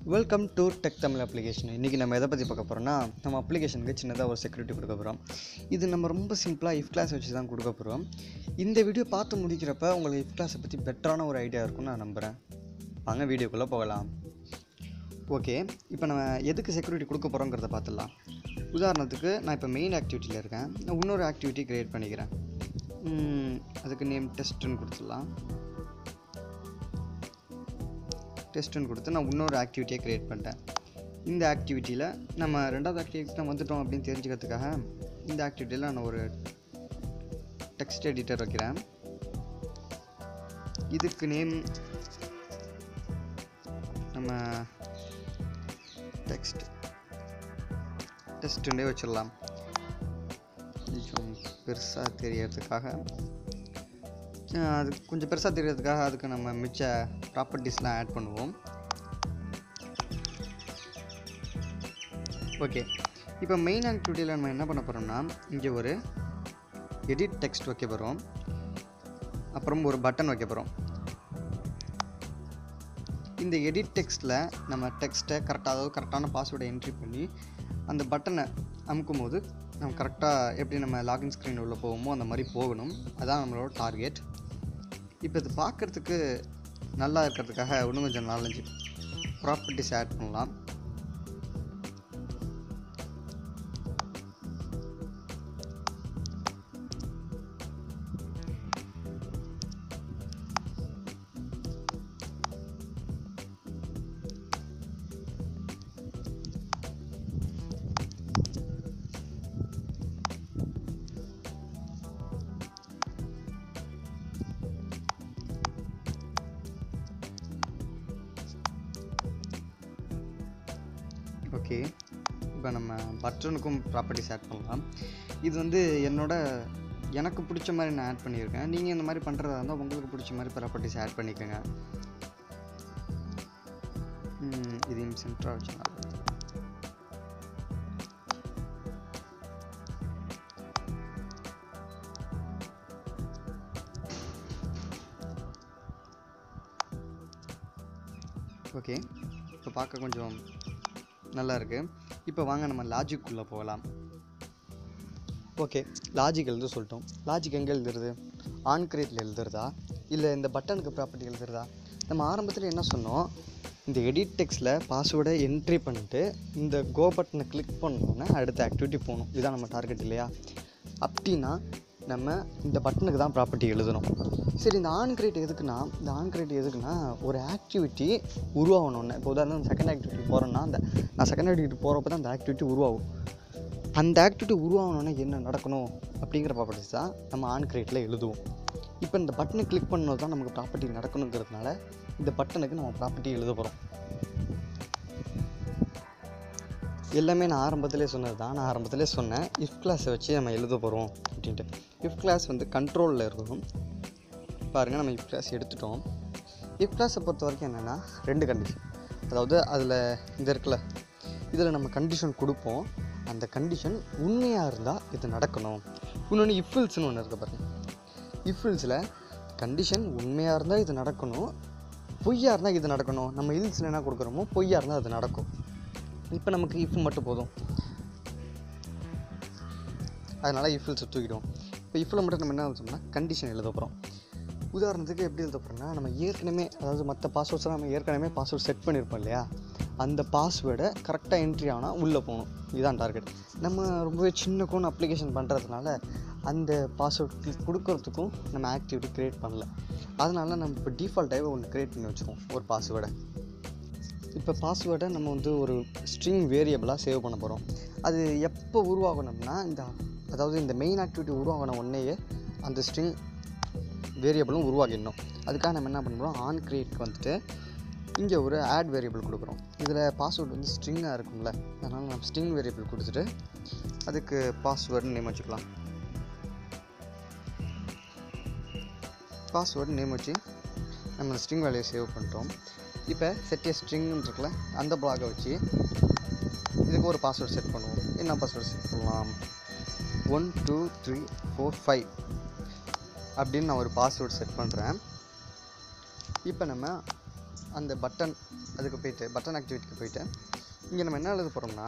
welcome to tech Tamil application இன்றைக்கி நம்ம எதை பற்றி பார்க்க போகிறோம்னா நம்ம அப்ளிகேஷனுக்கு சின்னதாக ஒரு செக்யூரிட்டி கொடுக்க போகிறோம் இது நம்ம ரொம்ப சிம்பிளாக இஃப் கிளாஸ் வச்சு தான் கொடுக்க போகிறோம் இந்த வீடியோ பார்த்து முடிக்கிறப்ப உங்களுக்கு இஃப் கிளாஸை பற்றி பெட்டரான ஒரு ஐடியா இருக்கும்னு நான் நம்புகிறேன் வாங்க வீடியோக்குள்ளே போகலாம் ஓகே இப்போ நம்ம எதுக்கு செக்யூரிட்டி கொடுக்க போகிறோங்கிறத பார்த்துடலாம் உதாரணத்துக்கு நான் இப்போ மெயின் ஆக்டிவிட்டியில் இருக்கேன் நான் இன்னொரு ஆக்டிவிட்டி க்ரியேட் பண்ணிக்கிறேன் ம், அதுக்கு நேம் டெஸ்ட்டுன்னு கொடுத்துடலாம் டெஸ்ட்டுன்னு கொடுத்து நான் இன்னொரு ஆக்டிவிட்டியை க்ரியேட் பண்ணிட்டேன் இந்த ஆக்டிவிட்டியில் நம்ம ரெண்டாவது ஆக்டிவிட்டி தான் வந்துட்டோம் அப்படின்னு தெரிஞ்சுக்கிறதுக்காக இந்த ஆக்டிவிட்டியில் நான் ஒரு டெக்ஸ்ட் எடிட்டர் வைக்கிறேன் இதுக்கு நேம் நம்ம டெக்ஸ்ட் டெஸ்ட்டுன்னே வச்சிடலாம் கொஞ்சம் பெருசாக தெரியறதுக்காக அஹ் அது கொஞ்சம் பெருசாக தெரியறதுக்காக அதுக்கு நம்ம மிச்ச ப்ராப்பர்ட்டிஸ்லாம் ஆட் பண்ணுவோம் ஓகே இப்போ மெயின் ஆக்டிவிட்டியில் நம்ம என்ன பண்ண போகிறோம்னா இங்கே ஒரு எடிட் டெக்ஸ்ட் வைக்க போகிறோம் அப்புறம் ஒரு பட்டன் வைக்க போகிறோம் இந்த எடிட் டெக்ஸ்ட்டில் நம்ம டெக்ஸ்ட்டை கரெக்டாக அதாவது கரெக்டான பாஸ்வேர்டை என்ட்ரி பண்ணி அந்த பட்டனை அமுக்கும் போது நம்ம கரெக்டாக எப்படி நம்ம லாகின் ஸ்க்ரீன் உள்ள போவோமோ அந்த மாதிரி போகணும் அதான் நம்மளோட டார்கெட் இப்போ இது பார்க்குறதுக்கு நல்லா இருக்கிறதுக்காக இன்னும் கொஞ்சம் நாலஞ்சு ப்ராப்பர்ட்டிஸ் ஆட் பண்ணலாம் ஓகே இப்போ நம்ம பட்டனுக்கும் ப்ராப்பர்ட்டிஸ் ஆட் பண்ணலாம் இது வந்து என்னோட எனக்கு பிடிச்ச மாதிரி நான் ஆட் பண்ணியிருக்கேன் நீங்கள் இந்த மாதிரி பண்ணுறதா இருந்தால் உங்களுக்கு பிடிச்ச மாதிரி ப்ராப்பர்ட்டிஸ் ஆட் பண்ணிக்கோங்க ம், இதையும் சென்டராக வச்சுக்கலாம் ஓகே இப்போ பார்க்க கொஞ்சம் நல்லா இருக்குது இப்போ வாங்க நம்ம லாஜிக்குள்ளே போகலாம் ஓகே லாஜிக் எழுத சொல்லிட்டோம் லாஜிக் எங்கே எழுதுறது ஆன் கிரேட்டில் எழுதுறதா இல்லை இந்த பட்டனுக்கு ப்ராப்பர்ட்டி எழுதுறதா நம்ம ஆரம்பத்தில் என்ன சொன்னோம் இந்த எடிட் டெக்ஸ்ட்டில் பாஸ்வேர்டை என்ட்ரி பண்ணிட்டு இந்த கோ பட்டனை கிளிக் பண்ணோன்னே அடுத்த ஆக்டிவிட்டி போகணும் இதுதான் நம்ம டார்கெட் இல்லையா அப்படின்னா நம்ம இந்த பட்டனுக்கு தான் ப்ராப்பர்ட்டி எழுதணும் சரி இந்த ஆன் கிரேட் எதுக்குன்னா இந்த ஆன் கிரேட் எதுக்குன்னா ஒரு ஆக்டிவிட்டி உருவாகணும்னு இப்போ உதாரணம் செகண்ட் ஆக்டிவிட்டி போகிறேன்னா அந்த நான் செகண்ட் ஆக்டிவிட்டி போகிறப்ப தான் அந்த ஆக்டிவிட்டி உருவாகும் அந்த ஆக்டிவிட்டி உருவாகணுன்னா என்ன நடக்கணும் அப்படிங்கிற ப்ராப்பர்ட்டிஸ் தான் நம்ம ஆன் கிரேட்டில் எழுதுவோம் இப்போ இந்த பட்டனை கிளிக் பண்ணது தான் நமக்கு ப்ராப்பர்ட்டி நடக்கணுங்கிறதுனால இந்த பட்டனுக்கு நம்ம ப்ராப்பர்ட்டி எழுத போகிறோம் எல்லாமே நான் ஆரம்பத்திலே சொன்னது தான் நான் ஆரம்பத்திலே சொன்னேன் இஃப் கிளாஸை வச்சு நம்ம எழுத போகிறோம் அப்படின்ட்டு இஃப் கிளாஸ் வந்து கண்ட்ரோலில் இருக்கணும் பாருங்கள் நம்ம இஃப் கிளாஸ் எடுத்துட்டோம் இஃப் கிளாஸை பொறுத்த வரைக்கும் என்னென்னா ரெண்டு கண்டிஷன் அதாவது அதில் இந்த இருக்குல்ல இதில் நம்ம கண்டிஷன் கொடுப்போம் அந்த கண்டிஷன் உண்மையாக இருந்தால் இது நடக்கணும் இன்னொன்று இஃபில்ஸ்னு ஒன்று இருக்குது பாருங்க இஃபில்ஸில் கண்டிஷன் உண்மையாக இருந்தால் இது நடக்கணும் பொய்யா இருந்தால் இது நடக்கணும் நம்ம இல்ஸில் என்ன கொடுக்குறோமோ பொய்யா இருந்தால் அது நடக்கும் இப்போ நமக்கு இஃப் மட்டும் போதும் அதனால் இஃபில்ஸை தூக்கிடுவோம் இப்போ இஃபில் மட்டும் நம்ம என்ன எழுதோம்னா கண்டிஷன் எழுத போகிறோம் உதாரணத்துக்கு எப்படி எழுத போகிறோம்னா நம்ம ஏற்கனவே அதாவது மற்ற பாஸ்வேர்ட்ஸ்லாம் நம்ம ஏற்கனவே பாஸ்வேர்ட் செட் பண்ணியிருப்போம் இல்லையா அந்த பாஸ்வேர்டை கரெக்டாக என்ட்ரி ஆனால் உள்ளே போகணும் இதுதான் டார்கெட் நம்ம ரொம்பவே சின்ன கோன் அப்ளிகேஷன் பண்ணுறதுனால அந்த பாஸ்வேர்ட் கொடுக்கறதுக்கும் நம்ம ஆக்டிவிட்டி க்ரியேட் பண்ணல அதனால நம்ம இப்போ டிஃபால்ட்டாகவே ஒன்று க்ரியேட் பண்ணி வச்சுருவோம் ஒரு பாஸ்வேர்டை இப்போ பாஸ்வேர்டை நம்ம வந்து ஒரு ஸ்ட்ரிங் வேரியபிளாக சேவ் பண்ண போகிறோம் அது எப்போ உருவாகணும்னா இந்த அதாவது இந்த மெயின் ஆக்டிவிட்டி உருவாகின உடனேயே அந்த ஸ்ட்ரிங் வேரியபிளும் உருவாகிடணும் அதுக்காக நம்ம என்ன பண்ணுறோம் ஆன் கிரியேட்க்கு வந்துட்டு இங்கே ஒரு ஆட் வேரியபிள் கொடுக்குறோம் இதில் பாஸ்வேர்டு வந்து ஸ்ட்ரிங்காக இருக்கும்ல அதனால் நம்ம ஸ்ட்ரிங் வேரியபிள் கொடுத்துட்டு அதுக்கு பாஸ்வேர்டு நேம் வச்சுக்கலாம் பாஸ்வேர்டு நேம் வச்சு நம்ம ஸ்ட்ரிங் வேலையை சேவ் பண்ணிட்டோம் இப்போ செட்டிய ஸ்ட்ரிங்னு இருக்குல்ல அந்த பிளாகை வச்சு இதுக்கு ஒரு பாஸ்வேர்டு செட் பண்ணுவோம் என்ன பாஸ்வேர்டு செட் பண்ணலாம் one two three four five அப்படின்னு நான் ஒரு பாஸ்வேர்டு செட் பண்ணுறேன் இப்போ நம்ம அந்த பட்டன் அதுக்கு போயிட்டு பட்டன் ஆக்டிவிட்டிக்கு போயிட்டு இங்கே நம்ம என்ன எழுத போகிறோம்னா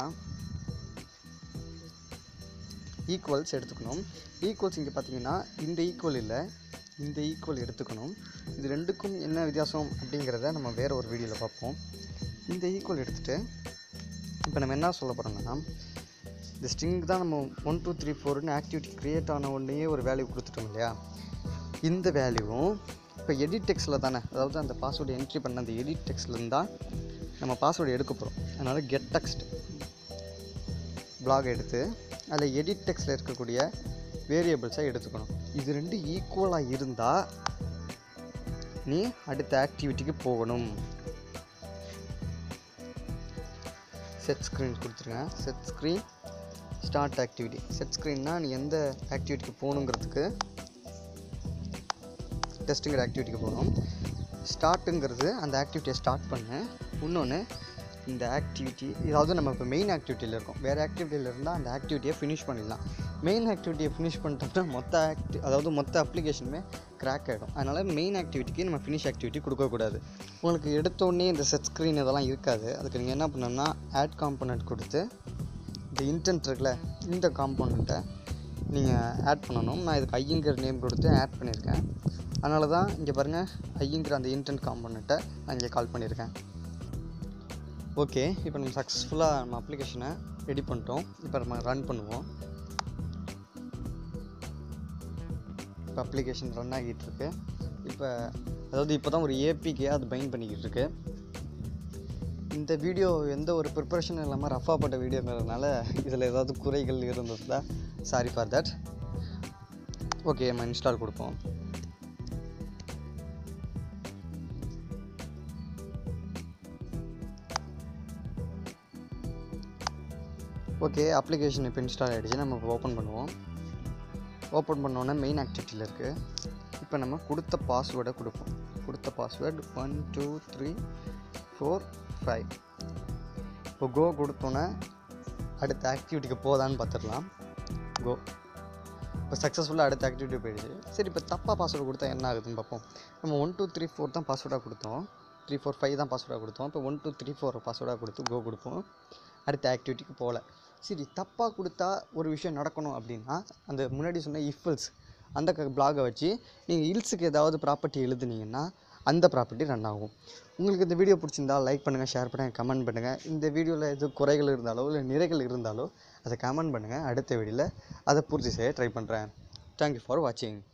ஈக்குவல்ஸ் எடுத்துக்கணும் ஈக்குவல்ஸ் இங்கே பார்த்தீங்கன்னா இந்த ஈக்குவல் இல்லை இந்த ஈக்குவல் எடுத்துக்கணும் இது ரெண்டுக்கும் என்ன வித்தியாசம் அப்படிங்கிறத நம்ம வேறு ஒரு வீடியோவில் பார்ப்போம் இந்த ஈக்குவல் எடுத்துகிட்டு இப்போ நம்ம என்ன சொல்ல போகிறோம்னா இந்த ஸ்ட்ரிங் தான் நம்ம ஒன் டூ த்ரீ ஃபோர்னு ஆக்டிவிட்டி க்ரியேட் ஆன உடனே ஒரு வேல்யூ கொடுத்துட்டோம் இல்லையா இந்த வேல்யூவும் இப்போ எடிட் டெக்ஸ்ட்டில் தானே அதாவது அந்த பாஸ்வேர்டு என்ட்ரி பண்ண அந்த எடிட் டெக்ஸ்ட்லேருந்து தான் நம்ம பாஸ்வேர்டு எடுக்க போகிறோம் அதனால் கெட் டெக்ஸ்ட் பிளாக் எடுத்து அதில் எடிட் டெக்ஸ்ட்டில் இருக்கக்கூடிய வேரியபிள்ஸை எடுத்துக்கணும் இது ரெண்டு ஈக்குவலாக இருந்தால் நீ அடுத்த ஆக்டிவிட்டிக்கு போகணும் செட் ஸ்க்ரீன் கொடுத்துருங்க set screen start activity set ஸ்க்ரீன்னா நீ எந்த ஆக்டிவிட்டிக்கு போகணுங்கிறதுக்கு டெஸ்ட்டுங்கிற ஆக்டிவிட்டிக்கு போகணும் ஸ்டார்ட்டுங்கிறது அந்த ஆக்டிவிட்டியை ஸ்டார்ட் பண்ணு இன்னொன்று இந்த ஆக்டிவிட்டி அதாவது நம்ம இப்போ மெயின் ஆக்டிவிட்டியில் இருக்கோம் வேறு ஆக்டிவிட்டியில் இருந்தால் அந்த ஆக்டிவிட்டியை ஃபினிஷ் பண்ணிடலாம் மெயின் ஆக்டிவிட்டியை ஃபினிஷ் பண்ணிட்டோம்னா மொத்த ஆக்டி அதாவது மொத்த அப்ளிகேஷனுமே கிராக் ஆகிடும் அதனால் மெயின் ஆக்டிவிட்டிக்கு நம்ம ஃபினிஷ் ஆக்டிவிட்டி கொடுக்கக்கூடாது உங்களுக்கு எடுத்தோடனே இந்த செட் ஸ்க்ரீன் இதெல்லாம் இருக்காது அதுக்கு நீங்கள் என்ன பண்ணணும்னா ஆட் காம்பனண்ட் கொடுத்து இந்த இன்டென்ட் இருக்குல்ல இந்த காம்பனண்ட்டை நீங்கள் ஆட் பண்ணணும் நான் இதுக்கு ஐங்கிற நேம் கொடுத்து ஆட் பண்ணியிருக்கேன் அதனால தான் இங்கே பாருங்கள் ஐங்கிற அந்த இன்டென்ட் காம்பனண்ட்டை நான் இங்கே கால் பண்ணியிருக்கேன் ஓகே இப்போ நம்ம சக்ஸஸ்ஃபுல்லாக நம்ம அப்ளிகேஷனை ரெடி பண்ணிட்டோம் இப்போ நம்ம ரன் பண்ணுவோம் இப்போ அப்ளிகேஷன் ரன் ஆகிட்டு இருக்கு இப்போ அதாவது இப்போ தான் ஒரு ஏபிக்கே அது பைண்ட் பண்ணிக்கிட்டு இருக்கு இந்த வீடியோ எந்த ஒரு ப்ரிப்பரேஷனும் இல்லாமல் ரஃபாக பட்ட வீடியோங்கிறதுனால இதில் ஏதாவது குறைகள் இருந்ததுன்னா சாரி ஃபார் தட் ஓகே நம்ம இன்ஸ்டால் கொடுப்போம் ஓகே அப்ளிகேஷன் இப்போ இன்ஸ்டால் ஆகிடுச்சு நம்ம இப்போ ஓப்பன் பண்ணுவோம் ஓப்பன் பண்ணோன்னே மெயின் ஆக்டிவிட்டியில் இருக்குது இப்போ நம்ம கொடுத்த பாஸ்வேர்டை கொடுப்போம் கொடுத்த password one two three four five இப்போ கோ கொடுத்தோன்னே அடுத்த ஆக்டிவிட்டிக்கு போதான்னு பார்த்துடலாம் கோ இப்போ சக்ஸஸ்ஃபுல்லாக அடுத்த ஆக்டிவிட்டி போயிடுச்சு சரி இப்போ தப்பாக பாஸ்வேர்டு கொடுத்தா என்ன ஆகுதுன்னு பார்ப்போம் நம்ம ஒன் டூ த்ரீ ஃபோர் தான் பாஸ்வேர்டாக கொடுத்தோம் த்ரீ ஃபோர் ஃபைவ் தான் பாஸ்வேர்டாக கொடுத்தோம் இப்போ ஒன் டூ த்ரீ ஃபோர் பாஸ்வேர்டாக கொடுத்து கோ கொடுப்போம் அடுத்த ஆக்டிவிட்டிக்கு போகல சரி தப்பாக கொடுத்தா ஒரு விஷயம் நடக்கணும் அப்படின்னா அந்த முன்னாடி சொன்ன இஃபல்ஸ் அந்த பிளாகை வச்சு நீங்கள் இல்ஸுக்கு ஏதாவது ப்ராப்பர்ட்டி எழுதுனீங்கன்னா அந்த ப்ராப்பர்ட்டி ரன் ஆகும் உங்களுக்கு இந்த வீடியோ பிடிச்சிருந்தா லைக் பண்ணுங்கள் ஷேர் பண்ணுங்கள் கமெண்ட் பண்ணுங்கள் இந்த வீடியோவில் எது குறைகள் இருந்தாலோ இல்லை நிறைகள் இருந்தாலோ அதை கமெண்ட் பண்ணுங்கள் அடுத்த வீடியோவில் அதை பூர்த்தி செய்ய ட்ரை பண்ணுறேன் தேங்க்யூ ஃபார் வாட்சிங்